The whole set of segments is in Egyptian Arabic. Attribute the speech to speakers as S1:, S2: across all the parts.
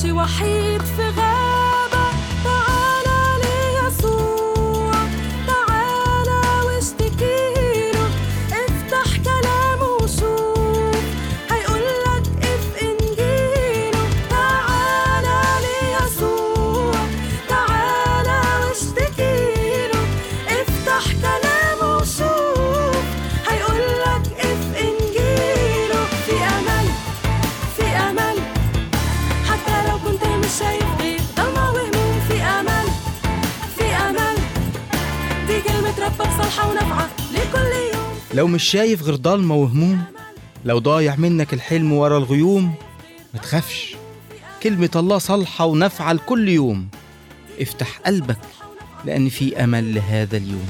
S1: ماشي وحيد في غابة تعالى ليسوع تعالى واشتكيله افتح كلامه وشوف هيقولك اف انجيله تعالى ليسوع تعالى واشتكيله افتح كلامه وشوف هيقولك اف انجيله في امل في امل حتى لو كنت مش شايف غير ضلمة وهموم في امل في امل دي كلمة ربك صالحة ونافعة لكل يوم
S2: لو مش شايف غير ضلمة وهموم لو ضايع منك الحلم ورا الغيوم ما تخافش كلمة الله صالحة ونافعة لكل يوم افتح قلبك لأن في أمل لهذا اليوم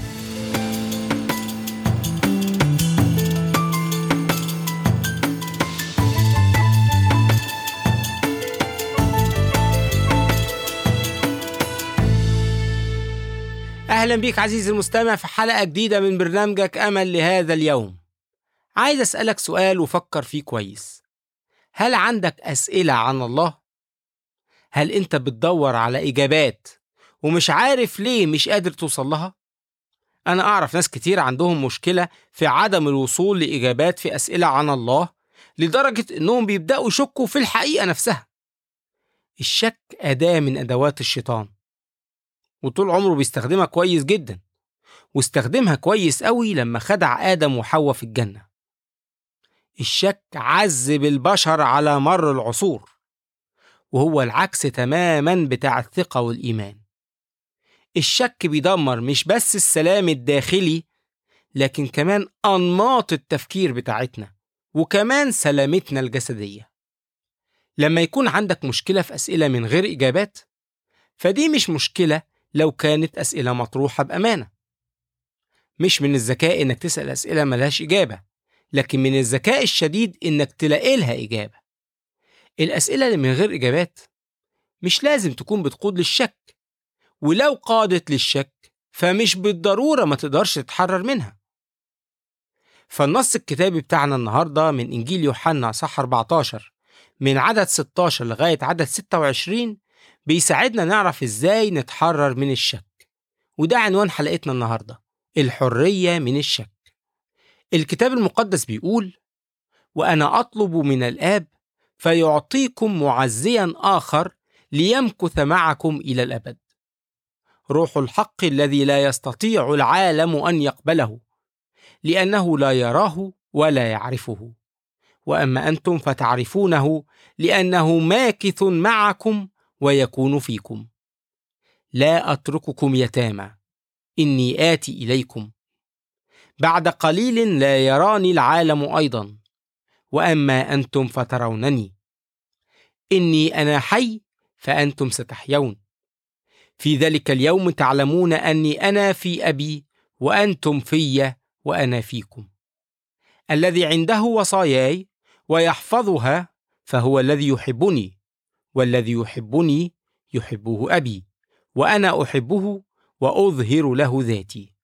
S3: أهلا بيك عزيزي المستمع في حلقة جديدة من برنامجك أمل لهذا اليوم عايز أسألك سؤال وفكر فيه كويس هل عندك أسئلة عن الله؟ هل أنت بتدور على إجابات ومش عارف ليه مش قادر توصل لها؟ أنا أعرف ناس كتير عندهم مشكلة في عدم الوصول لإجابات في أسئلة عن الله لدرجة إنهم بيبدأوا يشكوا في الحقيقة نفسها الشك أداة من أدوات الشيطان وطول عمره بيستخدمها كويس جدا واستخدمها كويس قوي لما خدع آدم وحواء في الجنة الشك عذب البشر على مر العصور وهو العكس تماما بتاع الثقة والإيمان الشك بيدمر مش بس السلام الداخلي لكن كمان أنماط التفكير بتاعتنا وكمان سلامتنا الجسدية لما يكون عندك مشكلة في أسئلة من غير إجابات فدي مش مشكلة لو كانت أسئلة مطروحة بأمانة مش من الذكاء إنك تسأل أسئلة ملهاش إجابة لكن من الذكاء الشديد إنك تلاقي لها إجابة الأسئلة اللي من غير إجابات مش لازم تكون بتقود للشك ولو قادت للشك فمش بالضرورة ما تقدرش تتحرر منها فالنص الكتابي بتاعنا النهاردة من إنجيل يوحنا صح 14 من عدد 16 لغاية عدد 26 بيساعدنا نعرف إزاي نتحرر من الشك وده عنوان حلقتنا النهاردة الحرية من الشك الكتاب المقدس بيقول وأنا أطلب من الآب فيعطيكم معزيا آخر ليمكث معكم إلى الأبد روح الحق الذي لا يستطيع العالم أن يقبله لأنه لا يراه ولا يعرفه وأما أنتم فتعرفونه لأنه ماكث معكم ويكون فيكم لا أترككم يتامى إني آتي إليكم بعد قليل لا يراني العالم أيضا وأما أنتم فترونني إني أنا حي فأنتم ستحيون في ذلك اليوم تعلمون أني أنا في أبي وأنتم في وأنا فيكم الذي عنده وصاياي ويحفظها فهو الذي يحبني والذي يحبني يحبه أبي وأنا أحبه وأظهر له ذاتي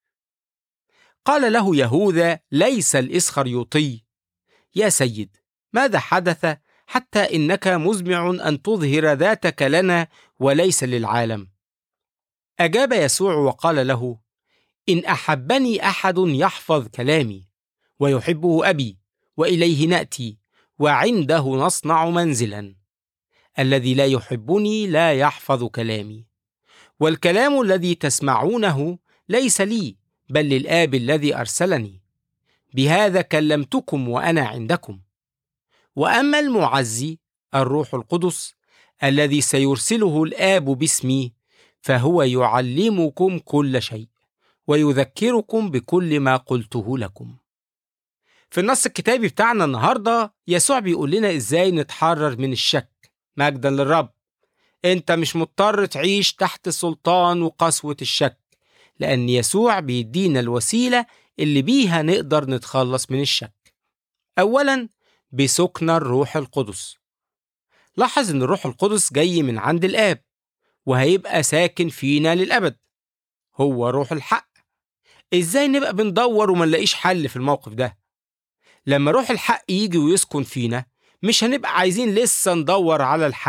S3: قال له يهوذا ليس الإسخريوطي يا سيد ماذا حدث حتى إنك مزمع أن تظهر ذاتك لنا وليس للعالم أجاب يسوع وقال له إن أحبني أحد يحفظ كلامي ويحبه أبي وإليه نأتي وعنده نصنع منزلا الذي لا يحبني لا يحفظ كلامي والكلام الذي تسمعونه ليس لي بل للآب الذي أرسلني بهذا كلمتكم وأنا عندكم وأما المعزي الروح القدس الذي سيرسله الآب باسمي فهو يعلمكم كل شيء ويذكركم بكل ما قلته لكم في النص الكتابي بتاعنا النهارده يسوع بيقول لنا ازاي نتحرر من الشك مجدا للرب انت مش مضطر تعيش تحت سلطان وقسوة الشك لأن يسوع بيدينا الوسيلة اللي بيها نقدر نتخلص من الشك أولا بسكن الروح القدس لاحظ إن الروح القدس جاي من عند الآب وهيبقى ساكن فينا للأبد هو روح الحق إزاي نبقى بندور وما نلاقيش حل في الموقف ده لما روح الحق يجي ويسكن فينا مش هنبقى عايزين لسه ندور على الحق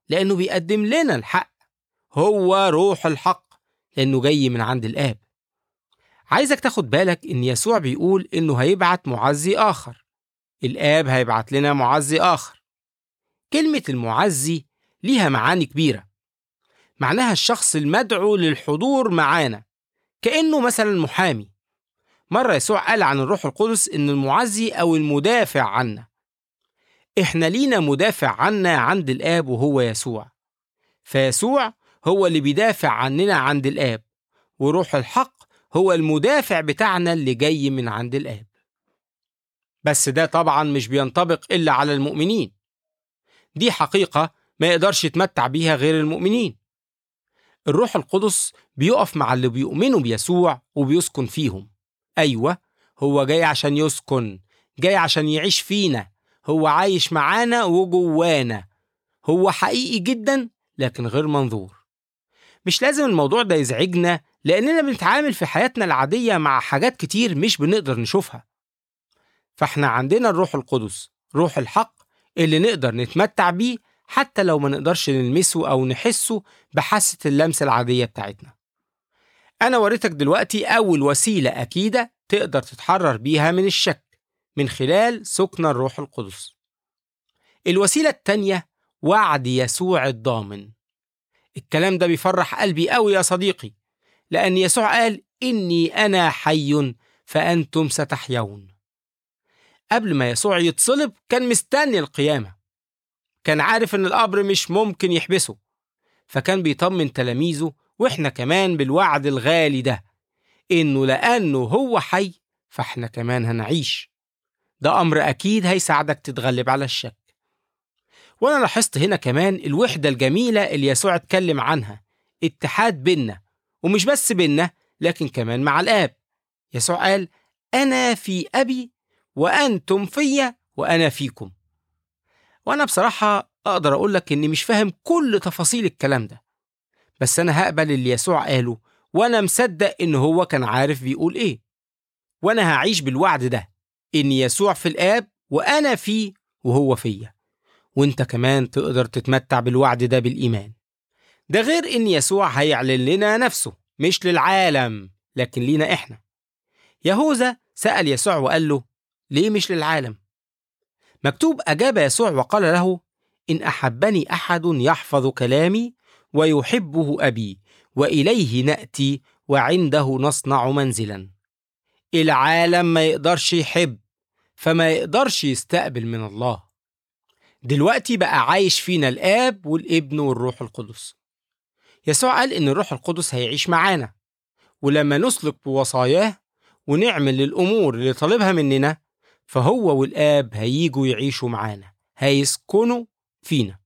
S3: لأنه بيقدم لنا الحق هو روح الحق لأنه جاي من عند الآب عايزك تاخد بالك إن يسوع بيقول إنه هيبعت معزي آخر الآب هيبعت لنا معزي آخر كلمة المعزي ليها معاني كبيرة معناها الشخص المدعو للحضور معانا كأنه مثلا محامي مرة يسوع قال عن الروح القدس إن المعزي أو المدافع عنا إحنا لينا مدافع عنا عند الآب وهو يسوع فيسوع هو اللي بيدافع عننا عند الآب وروح الحق هو المدافع بتاعنا اللي جاي من عند الآب بس ده طبعا مش بينطبق إلا على المؤمنين دي حقيقة ما يقدرش يتمتع بيها غير المؤمنين الروح القدس بيقف مع اللي بيؤمنوا بيسوع وبيسكن فيهم أيوة هو جاي عشان يسكن جاي عشان يعيش فينا هو عايش معانا وجوانا هو حقيقي جدا لكن غير منظور مش لازم الموضوع ده يزعجنا لأننا بنتعامل في حياتنا العادية مع حاجات كتير مش بنقدر نشوفها فاحنا عندنا الروح القدس روح الحق اللي نقدر نتمتع بيه حتى لو ما نقدرش نلمسه أو نحسه بحاسة اللمس العادية بتاعتنا أنا وريتك دلوقتي أول وسيلة أكيدة تقدر تتحرر بيها من الشك من خلال سكن الروح القدس الوسيلة التانية وعد يسوع الضامن الكلام ده بيفرح قلبي قوي يا صديقي لأن يسوع قال إني أنا حي فأنتم ستحيون قبل ما يسوع يتصلب كان مستني القيامة كان عارف إن القبر مش ممكن يحبسه فكان بيطمن تلاميذه وإحنا كمان بالوعد الغالي ده إنه لأنه هو حي فإحنا كمان هنعيش ده أمر أكيد هيساعدك تتغلب على الشك وأنا لاحظت هنا كمان الوحدة الجميلة اللي يسوع اتكلم عنها اتحاد بينا ومش بس بينا لكن كمان مع الآب يسوع قال أنا في أبي وأنتم فيا وأنا فيكم وأنا بصراحة أقدر أقول لك إني مش فاهم كل تفاصيل الكلام ده بس أنا هقبل اللي يسوع قاله وأنا مصدق إن هو كان عارف بيقول إيه وأنا هعيش بالوعد ده إن يسوع في الآب وأنا فيه وهو فيا وانت كمان تقدر تتمتع بالوعد ده بالإيمان ده غير إن يسوع هيعلن لنا نفسه مش للعالم لكن لينا إحنا يهوذا سأل يسوع وقال له ليه مش للعالم؟ مكتوب أجاب يسوع وقال له إن أحبني أحد يحفظ كلامي ويحبه أبي وإليه نأتي وعنده نصنع منزلا العالم ما يقدرش يحب فما يقدرش يستقبل من الله دلوقتي بقى عايش فينا الآب والابن والروح القدس يسوع قال إن الروح القدس هيعيش معانا ولما نسلك بوصاياه ونعمل الأمور اللي طالبها مننا فهو والآب هيجوا يعيشوا معانا هيسكنوا فينا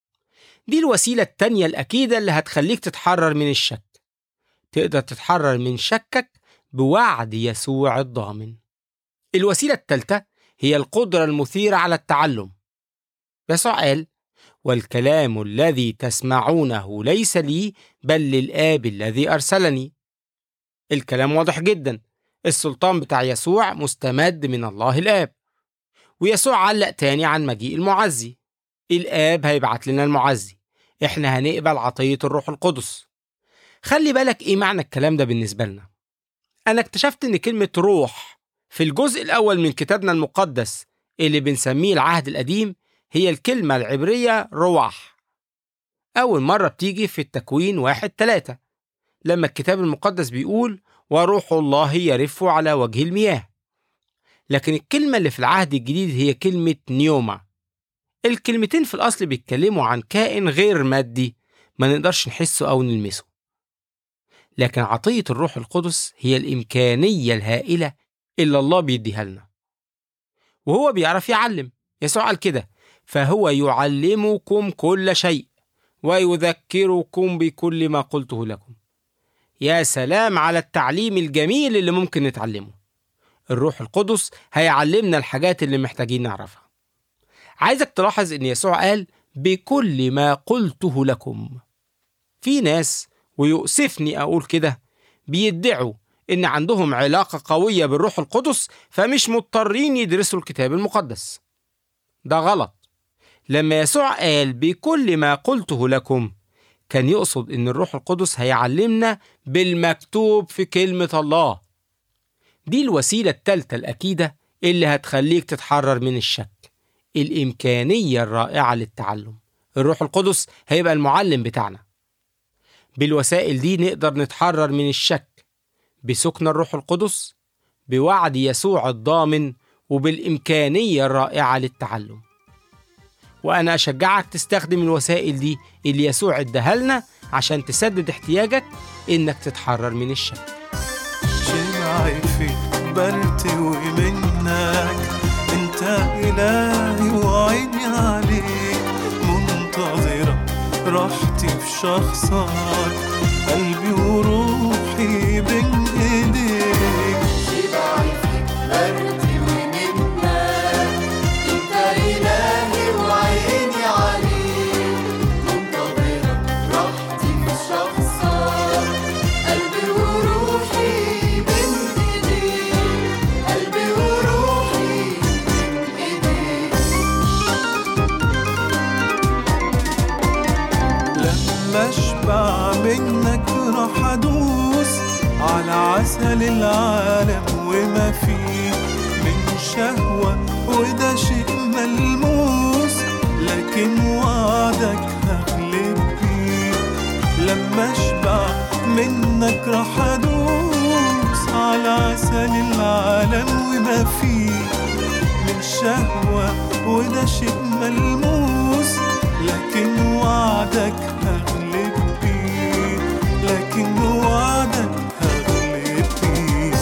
S3: دي الوسيلة التانية الأكيدة اللي هتخليك تتحرر من الشك تقدر تتحرر من شكك بوعد يسوع الضامن الوسيلة التالتة هي القدرة المثيرة على التعلم يسوع قال والكلام الذي تسمعونه ليس لي بل للآب الذي أرسلني الكلام واضح جدا السلطان بتاع يسوع مستمد من الله الآب ويسوع علق تاني عن مجيء المعزي الآب هيبعت لنا المعزي إحنا هنقبل عطية الروح القدس خلي بالك إيه معنى الكلام ده بالنسبة لنا أنا اكتشفت إن كلمة روح في الجزء الأول من كتابنا المقدس اللي بنسميه العهد القديم هي الكلمة العبرية رواح أول مرة بتيجي في التكوين واحد تلاتة لما الكتاب المقدس بيقول وروح الله يرف على وجه المياه لكن الكلمة اللي في العهد الجديد هي كلمة نيوما الكلمتين في الأصل بيتكلموا عن كائن غير مادي ما نقدرش نحسه أو نلمسه لكن عطية الروح القدس هي الإمكانية الهائلة اللي الله بيديها لنا وهو بيعرف يعلم يسوع قال كده فهو يعلمكم كل شيء ويذكركم بكل ما قلته لكم يا سلام على التعليم الجميل اللي ممكن نتعلمه الروح القدس هيعلمنا الحاجات اللي محتاجين نعرفها عايزك تلاحظ ان يسوع قال بكل ما قلته لكم في ناس ويؤسفني اقول كده بيدعوا ان عندهم علاقه قويه بالروح القدس فمش مضطرين يدرسوا الكتاب المقدس ده غلط لما يسوع قال بكل ما قلته لكم كان يقصد ان الروح القدس هيعلمنا بالمكتوب في كلمة الله دي الوسيلة التالتة الأكيدة اللي هتخليك تتحرر من الشك الإمكانية الرائعة للتعلم الروح القدس هيبقى المعلم بتاعنا بالوسائل دي نقدر نتحرر من الشك بسكن الروح القدس بوعد يسوع الضامن وبالإمكانية الرائعة للتعلم وأنا أشجعك تستخدم الوسائل دي اللي يسوع اداها لنا عشان تسدد احتياجك إنك تتحرر من الشك
S4: شمعي فيك برتوي منك انت الهي وعيني عليك منتظرة راحتي في شخصك قلبي وروحي بين ايديك لما اشبع منك راح ادوس على عسل العالم وما فيه من شهوة وده شيء ملموس لكن وعدك هغلب بيه لما اشبع منك راح ادوس على عسل العالم وما فيه من شهوة وده شيء ملموس لكن وعدك هغلب بيه لكن وعدك هغلب بيه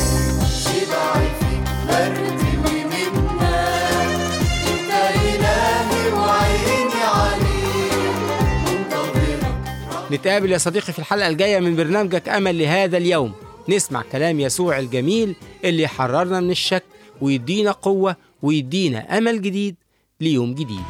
S3: نتقابل يا صديقي في الحلقة الجاية من برنامجك أمل لهذا اليوم نسمع كلام يسوع الجميل اللي يحررنا من الشك ويدينا قوة ويدينا أمل جديد ليوم جديد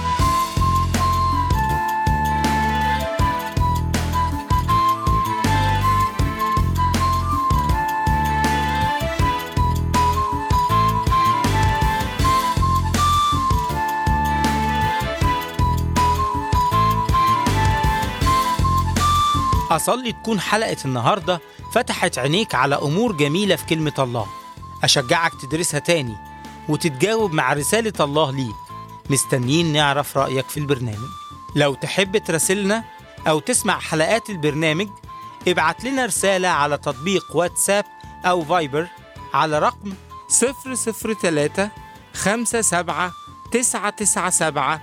S2: أصلي تكون حلقة النهاردة فتحت عينيك على أمور جميلة في كلمة الله أشجعك تدرسها تاني وتتجاوب مع رسالة الله ليك مستنيين نعرف رأيك في البرنامج لو تحب تراسلنا أو تسمع حلقات البرنامج ابعت لنا رسالة على تطبيق واتساب أو فايبر على رقم 003 57 997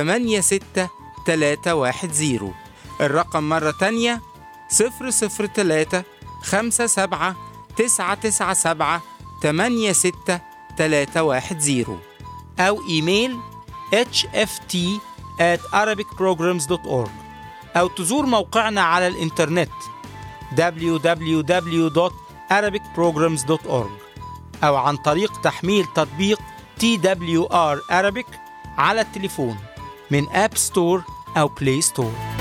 S2: 86310 الرقم مرة تانية 003 57 997 86310 أو إيميل hft at arabicprograms.org أو تزور موقعنا على الإنترنت www.arabicprograms.org أو عن طريق تحميل تطبيق TWR Arabic على التليفون من أب ستور أو بلاي ستور